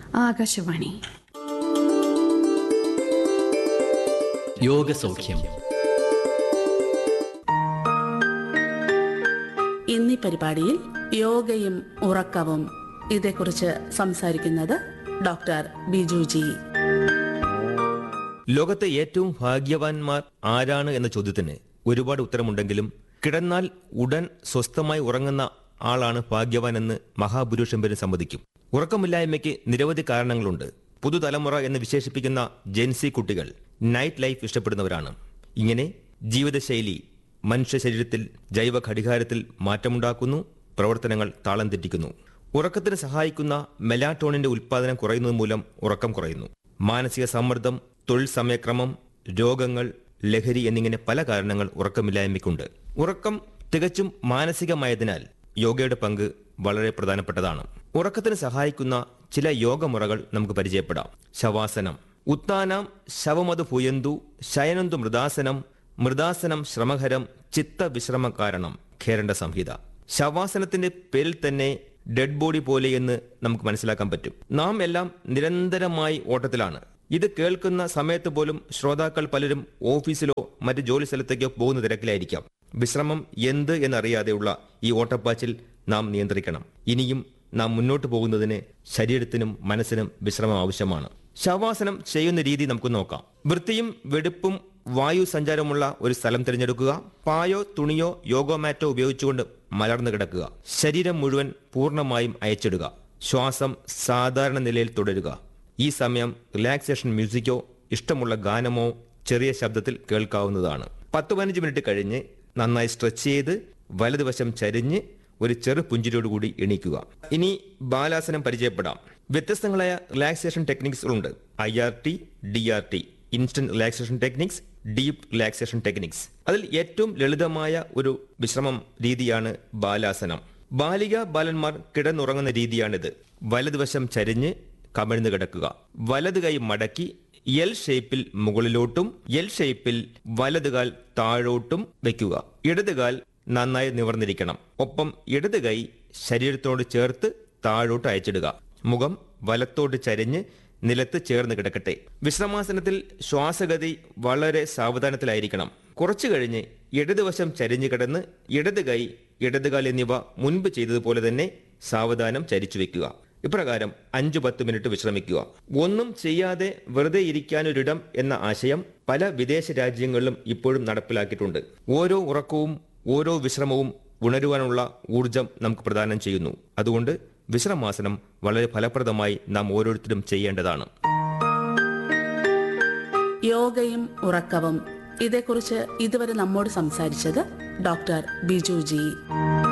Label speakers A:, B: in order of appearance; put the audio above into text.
A: ആകാശവാണി
B: യോഗസൗഖ്യം
C: ഇന്നീ പരിപാടിയിൽ യോഗയും ഉറക്കവും ഇതേക്കുറിച്ച് സംസാരിക്കുന്നത് ഡോക്ടർ ബിജു ജി
D: ലോകത്തെ ഏറ്റവും ഭാഗ്യവാന്മാർ ആരാണ് എന്ന ചോദ്യത്തിന് ഒരുപാട് ഉത്തരമുണ്ടെങ്കിലും കിടന്നാൽ ഉടൻ സ്വസ്ഥമായി ഉറങ്ങുന്ന ആളാണ് ഭാഗ്യവാൻ എന്ന് മഹാപുരുഷൻ സമ്മതിക്കും ഉറക്കമില്ലായ്മയ്ക്ക് നിരവധി കാരണങ്ങളുണ്ട് പുതുതലമുറ എന്ന് വിശേഷിപ്പിക്കുന്ന ജെൻസി കുട്ടികൾ നൈറ്റ് ലൈഫ് ഇഷ്ടപ്പെടുന്നവരാണ് ഇങ്ങനെ ജീവിതശൈലി മനുഷ്യ ശരീരത്തിൽ ജൈവ ഘടികാരത്തിൽ മാറ്റമുണ്ടാക്കുന്നു പ്രവർത്തനങ്ങൾ താളം തെറ്റിക്കുന്നു ഉറക്കത്തിന് സഹായിക്കുന്ന മെലാറ്റോണിന്റെ ഉൽപ്പാദനം കുറയുന്നത് മൂലം ഉറക്കം കുറയുന്നു മാനസിക സമ്മർദ്ദം തൊഴിൽ സമയക്രമം രോഗങ്ങൾ ലഹരി എന്നിങ്ങനെ പല കാരണങ്ങൾ ഉറക്കമില്ലായ്മയ്ക്കുണ്ട് ഉറക്കം തികച്ചും മാനസികമായതിനാൽ യോഗയുടെ പങ്ക് വളരെ പ്രധാനപ്പെട്ടതാണ് ഉറക്കത്തിന് സഹായിക്കുന്ന ചില യോഗമുറകൾ നമുക്ക് പരിചയപ്പെടാം ശവാസനം ഉത്താനം ശവമതു ഭുയന്തു ശയനന്തു മൃദാസനം മൃദാസനം ശ്രമഹരം ചിത്ത വിശ്രമ കാരണം ഖേരണ്ട സംഹിത ശവാസനത്തിന്റെ പേരിൽ തന്നെ ഡെഡ് ബോഡി പോലെ എന്ന് നമുക്ക് മനസ്സിലാക്കാൻ പറ്റും നാം എല്ലാം നിരന്തരമായി ഓട്ടത്തിലാണ് ഇത് കേൾക്കുന്ന സമയത്ത് പോലും ശ്രോതാക്കൾ പലരും ഓഫീസിലോ മറ്റ് ജോലി സ്ഥലത്തേക്കോ പോകുന്ന തിരക്കിലായിരിക്കാം വിശ്രമം എന്ത് എന്നറിയാതെയുള്ള ഈ ഓട്ടപ്പാച്ചിൽ നാം നിയന്ത്രിക്കണം ഇനിയും നാം മുന്നോട്ട് പോകുന്നതിന് ശരീരത്തിനും മനസ്സിനും വിശ്രമം ആവശ്യമാണ് ശവാസനം ചെയ്യുന്ന രീതി നമുക്ക് നോക്കാം വൃത്തിയും വെടുപ്പും വായു സഞ്ചാരമുള്ള ഒരു സ്ഥലം തിരഞ്ഞെടുക്കുക പായോ തുണിയോ യോഗോ മാറ്റോ ഉപയോഗിച്ചുകൊണ്ട് മലർന്നു കിടക്കുക ശരീരം മുഴുവൻ പൂർണ്ണമായും അയച്ചിടുക ശ്വാസം സാധാരണ നിലയിൽ തുടരുക ഈ സമയം റിലാക്സേഷൻ മ്യൂസിക്കോ ഇഷ്ടമുള്ള ഗാനമോ ചെറിയ ശബ്ദത്തിൽ കേൾക്കാവുന്നതാണ് പത്ത് പതിനഞ്ച് മിനിറ്റ് കഴിഞ്ഞ് നന്നായി സ്ട്രെച്ച് ചെയ്ത് വലതുവശം ചരിഞ്ഞ് ഒരു ചെറു പുഞ്ചിരിയോടുകൂടി എണീക്കുക ഇനി ബാലാസനം പരിചയപ്പെടാം വ്യത്യസ്തങ്ങളായ റിലാക്സേഷൻ ടെക്നിക്സ് ഉണ്ട് I R T D R T instant relaxation techniques deep relaxation techniques അതിൽ ഏറ്റവും ലളിതമായ ഒരു വിശ്രമം രീതിയാണ് ബാലാസനം ബാലിക ബാലന്മാർ കിടന്നുറങ്ങുന്ന രീതിയാണിത് വലതുവശം ചരിഞ്ഞ് കമിഴ്ന്നു കിടക്കുക വലത് കൈ മടക്കി എൽ ഷേപ്പിൽ മുകളിലോട്ടും എൽ ഷേപ്പിൽ വലതുകാൽ താഴോട്ടും വെക്കുക ഇടതുകാൽ നന്നായി നിവർന്നിരിക്കണം ഒപ്പം ഇടത് കൈ ശരീരത്തോട് ചേർത്ത് താഴോട്ട് അയച്ചിടുക മുഖം വലത്തോട്ട് ചരിഞ്ഞ് നിലത്ത് ചേർന്ന് കിടക്കട്ടെ വിശ്രമാസനത്തിൽ ശ്വാസഗതി വളരെ സാവധാനത്തിലായിരിക്കണം കുറച്ചു കഴിഞ്ഞ് ഇടതുവശം ചരിഞ്ഞു കിടന്ന് ഇടത് കൈ ഇടതുകാൽ എന്നിവ മുൻപ് ചെയ്തതുപോലെ തന്നെ സാവധാനം ചരിച്ചു വെക്കുക ഇപ്രകാരം അഞ്ചു പത്ത് മിനിറ്റ് വിശ്രമിക്കുക ഒന്നും ചെയ്യാതെ വെറുതെ ഇരിക്കാനൊരിടം എന്ന ആശയം പല വിദേശ രാജ്യങ്ങളിലും ഇപ്പോഴും നടപ്പിലാക്കിയിട്ടുണ്ട് ഓരോ ഉറക്കവും ഓരോ വിശ്രമവും ഉണരുവാനുള്ള ഊർജം നമുക്ക് പ്രദാനം ചെയ്യുന്നു അതുകൊണ്ട് വിശ്രമാസനം വളരെ ഫലപ്രദമായി നാം ഓരോരുത്തരും ചെയ്യേണ്ടതാണ്
C: യോഗയും ഉറക്കവും ഇതേക്കുറിച്ച് ഇതുവരെ നമ്മോട് സംസാരിച്ചത് ഡോക്ടർ ബിജു ജി